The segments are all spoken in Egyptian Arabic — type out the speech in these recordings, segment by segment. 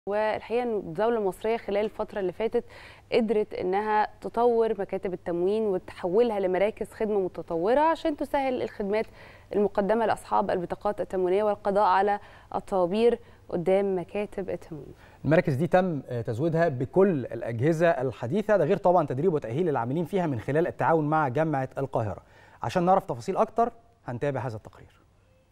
والحقيقه ان الدوله المصريه خلال الفتره اللي فاتت قدرت انها تطور مكاتب التموين وتحولها لمراكز خدمه متطوره عشان تسهل الخدمات المقدمه لاصحاب البطاقات التموينيه والقضاء على الطوابير قدام مكاتب التموين. المراكز دي تم تزويدها بكل الاجهزه الحديثه ده غير طبعا تدريب وتاهيل العاملين فيها من خلال التعاون مع جامعه القاهره. عشان نعرف تفاصيل اكتر هنتابع هذا التقرير.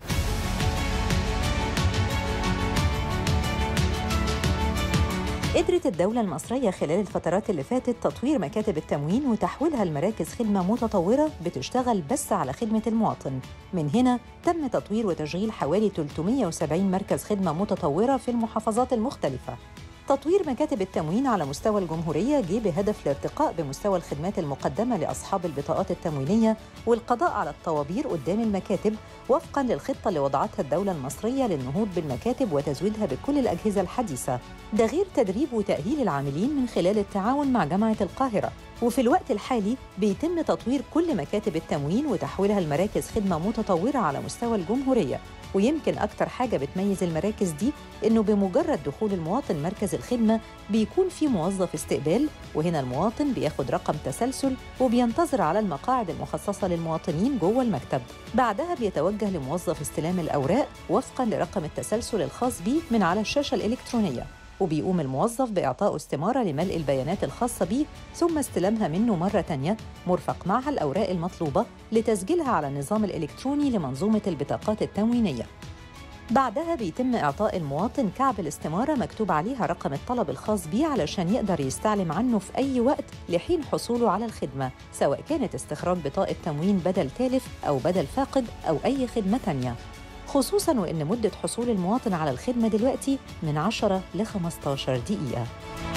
قدرت الدولة المصرية خلال الفترات اللي فاتت تطوير مكاتب التموين وتحويلها لمراكز خدمة متطورة بتشتغل بس على خدمة المواطن من هنا تم تطوير وتشغيل حوالي 370 مركز خدمة متطورة في المحافظات المختلفة تطوير مكاتب التموين على مستوى الجمهورية جه بهدف الارتقاء بمستوى الخدمات المقدمة لأصحاب البطاقات التموينية والقضاء على الطوابير قدام المكاتب وفقاً للخطة اللي وضعتها الدولة المصرية للنهوض بالمكاتب وتزويدها بكل الأجهزة الحديثة ده غير تدريب وتأهيل العاملين من خلال التعاون مع جامعة القاهرة وفي الوقت الحالي بيتم تطوير كل مكاتب التموين وتحويلها لمراكز خدمة متطورة على مستوى الجمهورية ويمكن أكتر حاجة بتميز المراكز دي إنه بمجرد دخول المواطن مركز الخدمة بيكون في موظف استقبال وهنا المواطن بياخد رقم تسلسل وبينتظر على المقاعد المخصصة للمواطنين جوه المكتب بعدها بيتوجه لموظف استلام الأوراق وفقا لرقم التسلسل الخاص بيه من على الشاشة الإلكترونية وبيقوم الموظف بإعطائه استمارة لملء البيانات الخاصة بيه ثم استلامها منه مرة تانية مرفق معها الأوراق المطلوبة لتسجيلها على النظام الإلكتروني لمنظومة البطاقات التموينية بعدها بيتم إعطاء المواطن كعب الاستمارة مكتوب عليها رقم الطلب الخاص بيه علشان يقدر يستعلم عنه في أي وقت لحين حصوله على الخدمة سواء كانت استخراج بطاقة تموين بدل تالف أو بدل فاقد أو أي خدمة تانية خصوصا وان مده حصول المواطن على الخدمه دلوقتي من 10 ل 15 دقيقه